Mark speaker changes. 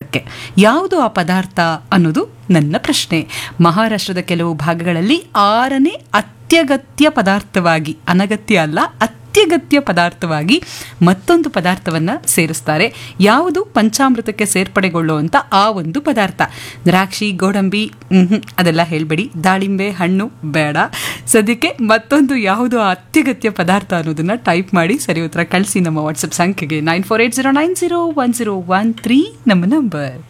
Speaker 1: ಪಂಚಾಮೃತಕ್ಕೆ ಯಾವುದು ಆ ಪದಾರ್ಥ ಅನ್ನೋದು ನನ್ನ ಪ್ರಶ್ನೆ ಮಹಾರಾಷ್ಟ್ರದ ಕೆಲವು ಭಾಗಗಳಲ್ಲಿ ಆರನೇ ಅತ್ಯಗತ್ಯ ಪದಾರ್ಥವಾಗಿ ಅನಗತ್ಯ ಅಲ್ಲ ಅತ್ಯಗತ್ಯ ಪದಾರ್ಥವಾಗಿ ಮತ್ತೊಂದು ಪದಾರ್ಥವನ್ನು ಸೇರಿಸ್ತಾರೆ ಯಾವುದು ಪಂಚಾಮೃತಕ್ಕೆ ಸೇರ್ಪಡೆಗೊಳ್ಳುವಂಥ ಆ ಒಂದು ಪದಾರ್ಥ ದ್ರಾಕ್ಷಿ ಗೋಡಂಬಿ ಮ್ಹೂ, ಅದೆಲ್ಲ ಹೇಳಬೇಡಿ ದಾಳಿಂಬೆ ಹಣ್ಣು ಬೇಡ ಸದ್ಯಕ್ಕೆ ಮತ್ತೊಂದು ಯಾವುದು ಆ ಅತ್ಯಗತ್ಯ ಪದಾರ್ಥ ಅನ್ನೋದನ್ನ ಟೈಪ್ ಮಾಡಿ ಸರಿ ಉತ್ತರ ಕಳಿಸಿ ನಮ್ಮ ವಾಟ್ಸಪ್ ಸಂಖ್ಯೆಗೆ nine four eight zero nine zero one zero one three ನಮ್ಮ ನಂಬರ್